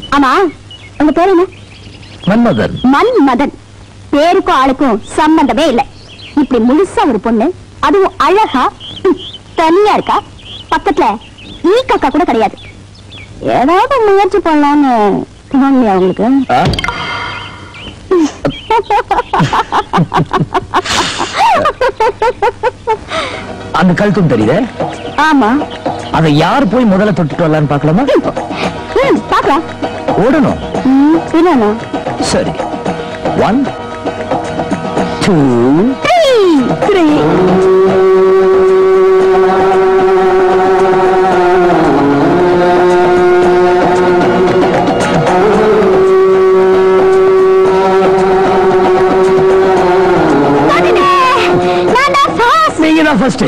ஆமா உங்க பேர் என்ன மன்மதன் மன்மதன் பேருக்கும் ஆளுக்கும் சம்பந்தமே இல்ல இப்படி முழுசா ஒரு பொண்ணு அதுவும் அழகா ம், தனியா இருக்கா பக்கத்துல ஈ காக்கா கூட கிடையாது ஏதாவது முயற்சி பண்ணலாம்னு தோணலையா உங்களுக்கு ஆ? அந்த கழுத்தும் தெரியுதே ஆமா அதை யார் போய் முதல்ல தொட்டுட்டு வரலான்னு பார்க்கலாமா ம், பார்க்கலாம் ஓடணும் ம், இல்லைண்ணா. சரி ஒன் டூ த்ரீ. நான் தான் first. நீங்க தான் ஃபர்ஸ்ட்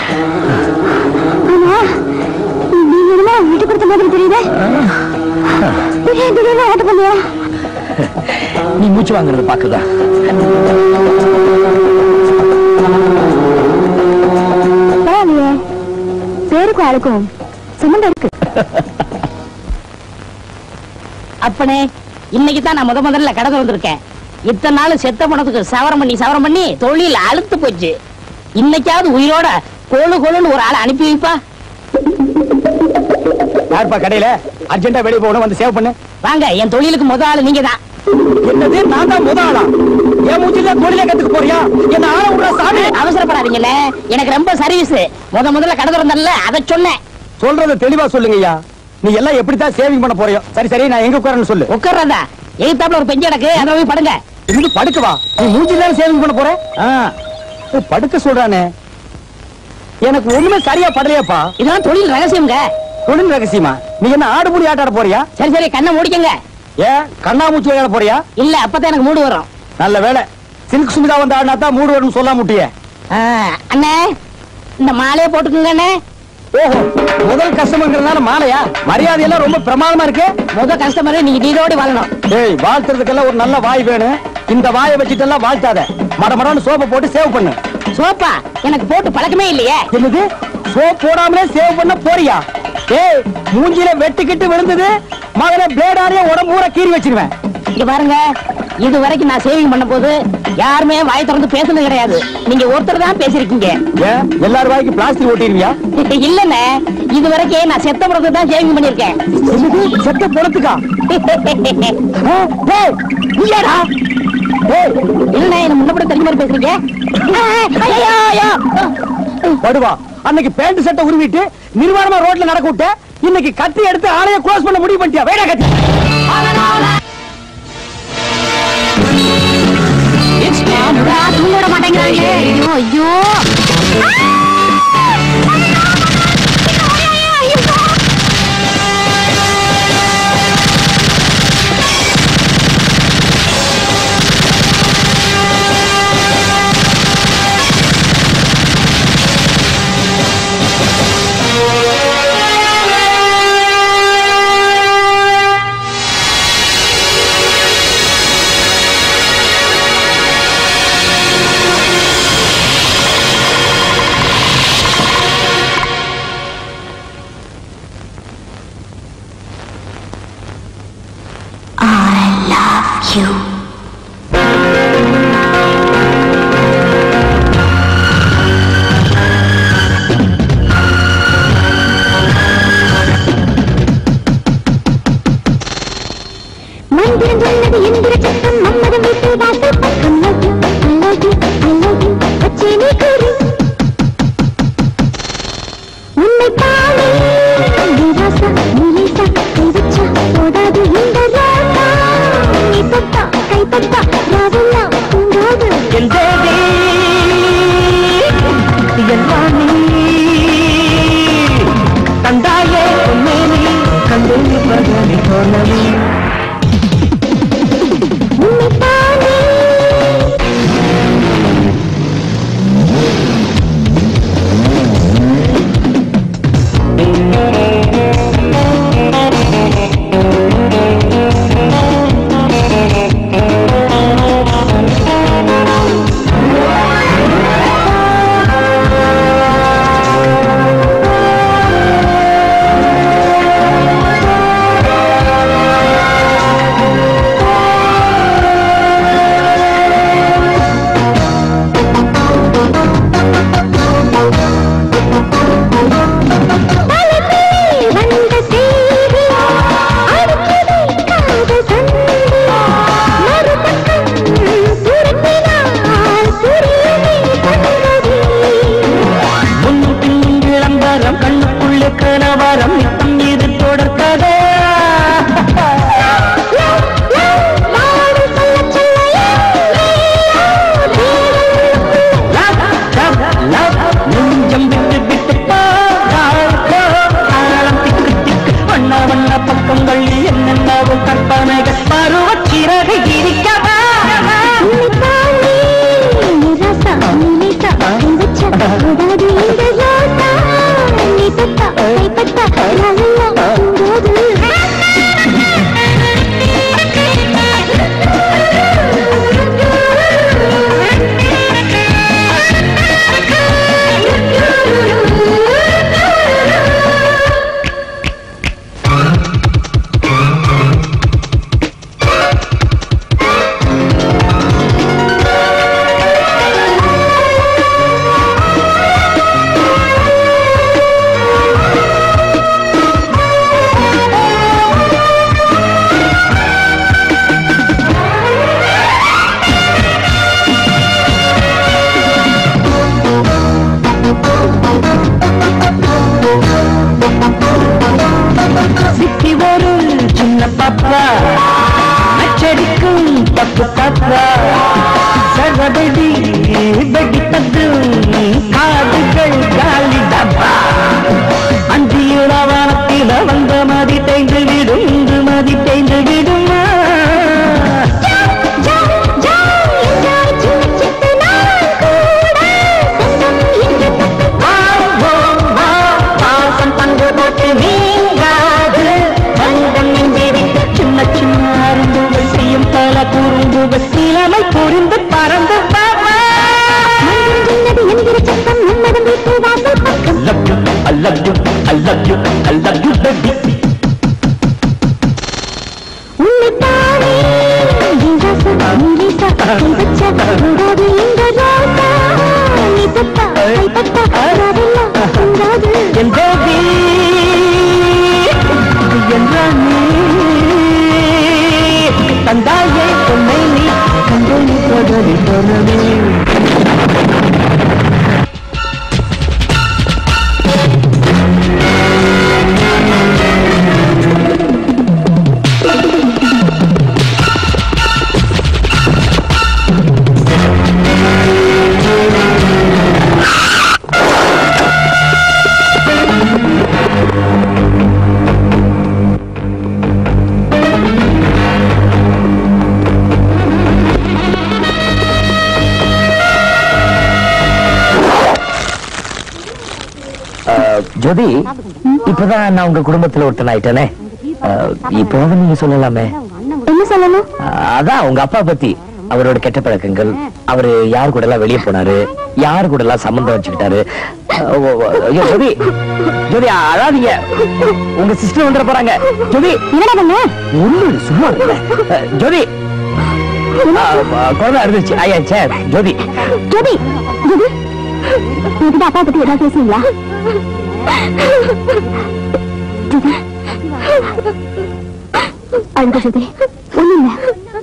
ஆமா, நீங்க என்னமோ விட்டு கொடுத்த மாதிரி தெரியுதே. திடீர்னு திடீர்னு ஓட்ட பண்ணியா? நீ மூச்சு வாங்குறத பாக்குதா பரவாயில்லையே. பேருக்கும் ஆளுக்கும் சம்மந்தம் இருக்கு அப்பனே இன்னைக்கு தான் நான் முத முதல்ல கடை வந்திருக்கேன் இத்தனை நாள் செத்த பணத்துக்கு சவரம் பண்ணி சவரம் பண்ணி தொழில் அழுத்து போச்சு இன்னைக்காவது உயிரோட கொழு கொழுன்னு ஒரு ஆளை அனுப்பி வைப்பா யாருப்பா கடையில அர்ஜென்ட்டா வெளியே போகணும் வந்து சேவ் பண்ணு வாங்க என் தொழிலுக்கு முத ஆளு நீங்க தான் என்னது நான் தான் முத ஆளா என் மூச்சில தொழிலே கத்துக்க போறியா என்ன ஆள விடுற சாமி அவசரப்படாதீங்கண்ணே எனக்கு ரொம்ப சர்வீஸ் முத முதல்ல கடை திறந்தல அதை சொன்னேன் சொல்றத தெளிவா சொல்லுங்கய்யா நீ எல்லாம் எப்படித்தான் சேவிங் பண்ண போறியோ சரி சரி நான் எங்க உட்காரன்னு சொல்லு உட்கார்றதா எதிர்த்தாப்புல ஒரு பெஞ்சு எனக்கு அதை போய் படுங்க இது படுக்க வா நீ மூஞ்சில சேவிங் பண்ண போற ஆ, ஓ, படுக்க சொல்றானே எனக்கு ஒண்ணுமே சரியா படலையாப்பா இதெல்லாம் தொழில் ரகசியம்ங்க தொழில் ரகசியமா நீ என்ன ஆடு முடி ஆட்டாட போறியா சரி சரி கண்ணை முடிக்கங்க ஏன் கண்ணாமூச்சி விளையாட போறியா இல்ல அப்பதான் எனக்கு மூடு வரும் நல்ல வேலை சில்க் சுமிதா வந்து ஆடினா தான் மூடு வரும்னு சொல்ல முட்டியே ஆ, அண்ணே இந்த மாலையை போட்டுக்குங்க அண்ணே ஓஹோ முதல் கஸ்டமர்ங்கிறதுனால மாலையா மரியாதை எல்லாம் ரொம்ப பிரமாதமா இருக்கு முத கஸ்டமர் நீங்க நீரோடி வாழணும் ஏய் வாழ்த்துறதுக்கெல்லாம் ஒரு நல்ல வாய் வேணும் இந்த வாயை வச்சுட்டு எல்லாம் வாழ்த்தாத மட மடன்னு சோப்பை போட்டு சேவ் பண்ணு சோப்பா எனக்கு போட்டு பழக்கமே இல்லையே என்னது சோப் போடாமலே சேவ் பண்ண போறியா ஏய் மூஞ்சில வெட்டுக்கிட்டு விழுந்தது மகனை பிளேடாரியா உடம்பு ஊற கீறி வச்சிருவேன் இங்க பாருங்க இது வரைக்கும் நான் சேவிங் பண்ண போது யாருமே வாய் திறந்து பேசுனது கிடையாது நீங்க ஒருத்தர் தான் பேசிருக்கீங்க ஏன் எல்லார் வாய்க்கு பிளாஸ்டிக் ஓட்டிருவியா இல்லண்ணே இது வரைக்கும் நான் செத்த பிறகு தான் சேவிங் பண்ணிருக்கேன் என்னது செத்த பணத்துக்கா ஆ, டேய், நீயாடா? டேய், இல்லண்ணே என்ன முன்னப்பட தெரிஞ்ச மாதிரி பேசுறீங்க ஐயோ, ஐயோ. படுவா அன்னைக்கு பேண்ட் சட்டை உருவிட்டு நிர்வாணமா ரோட்ல நடக்க விட்ட இன்னைக்கு கத்தி எடுத்து ஆளைய க்ளோஸ் பண்ண முடிவு பண்ணிட்டியா வேடா கத்தி தூங்க விட மாட்டேங்கிறாங்க ஐயோ ஐயோ மந்திரம் சொன்னது எந்திர சத்தம் மம்மதம் வீட்டு வாசல் பக்கம் love you, I love you, I love you, வச்சே நீ கூறு. உன்னை பாலே, நீ ராசா, நீ லேசா, கை வச்சா போதாது இந்த ராசா. நீ தொட்டா, கை தொட்டா, ராவெல்லாம் தூங்காது. தந்தாயே பொன்னேனி கண்டு பகலி போனவி உன்னை பாலே, ஆ உலாவும் கற்பனைகள் பருவ சிறகு இருக்கவா சிக்கி ஒரு சின்ன பாப்பா அச்சடிக்கும் தப்பு பாப்பா சர்வதடி வெடித்தது காதுகள் காலி டப்பா அஞ்சியுட வானத்தில வந்த மதி தேய்ந்து விடும் இன்று மதி தேய்ந்து விடுமா ஆவோம் வா, பாசம் பங்கு போட்டு நீங்காது பந்தம் நெஞ்சிரித்து சின்ன சின்ன அரும்புகள் செய்யும் பல குறும்புகள் இளமை புரிந்து பறந்து பாப்பா love you, I love you, I love you, I love you, baby. N baby, என் ராணி. தந்தாயே பொன்னை நீ கண்டனி தொடரி தொடரி ஜோதி இப்பதான் நான் உங்க குடும்பத்துல ஒருத்தன் ஆயிட்டேனே இப்போ நீங்க சொல்லலாமே என்ன சொல்லணும் அஹ், அதான் உங்க அப்பா பத்தி அவரோட கெட்ட பழக்கங்கள் அவரு யார் கூட எல்லாம் வெளியே போனாரு யார் கூட எல்லாம் சம்பந்தம் வச்சுக்கிட்டாரு அஹ், ஓ, ஓ, ஐயோ ஜோதி ஜோதி அழாதீங்க உங்க சிஸ்டர் வந்துட போறாங்க ஜோதி என்னடா பண்ண ஒண்ணு சும்மா இருக்கல ஜோதி அஹ், அஹ், குழந்தை அறுந்துச்சு ஐயா சே ஜோதி ஜோதி ஜோதி உங்ககிட்ட அப்பா பத்தி ஏதாவது பேசுவீங்களா ஜோதி அழுத ஜோதி ஒண்ணு இல்ல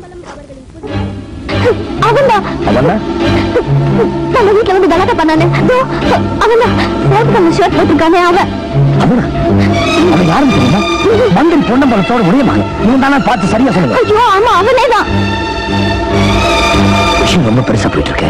அவன்தான் அவன் நம்ம வீட்டுல வந்து கலாட்டா பண்ணானே இதோ, அவன்தான் ரோட்டு கண்ணு ஷர்ட் போட்டிருக்கானே அவன் அவனா அவன் யாரும் தெரியுமா மந்திரி பொன்னம்பலத்தோட முடியமாக இவன் தானே பார்த்து சரியா சொல்லுங்க ஐயோ ஆமா அவனே தான் விஷயம் ரொம்ப பெருசா போயிட்டு இருக்கு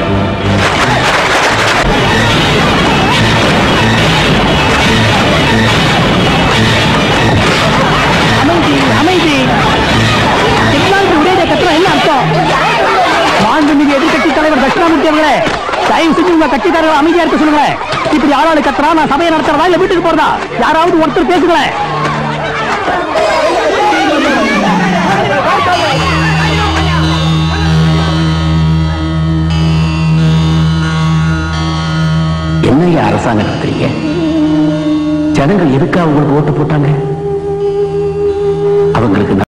அமைதி அமைதி டெக்னாலஜி உடைய கட்டுறோம் என்ன அர்த்தம் மாண்புமிகு எதிர்கட்சி தலைவர் தட்சிணாமூர்த்தி அவர்களே தயவு செஞ்சு உங்க கட்சிக்காரர்கள் அமைதியா இருக்க சொல்லுங்க இப்படி ஆளாளு கத்துறா நான் சபையை நடத்துறதா இல்ல வீட்டுக்கு போறதா யாராவது ஒருத்தர் பேசுங்களேன் என்னைய அரசாங்கம் நடத்துறீங்க ஜனங்கள் எதுக்காக உங்களுக்கு ஓட்டு போட்டாங்க அவங்களுக்கு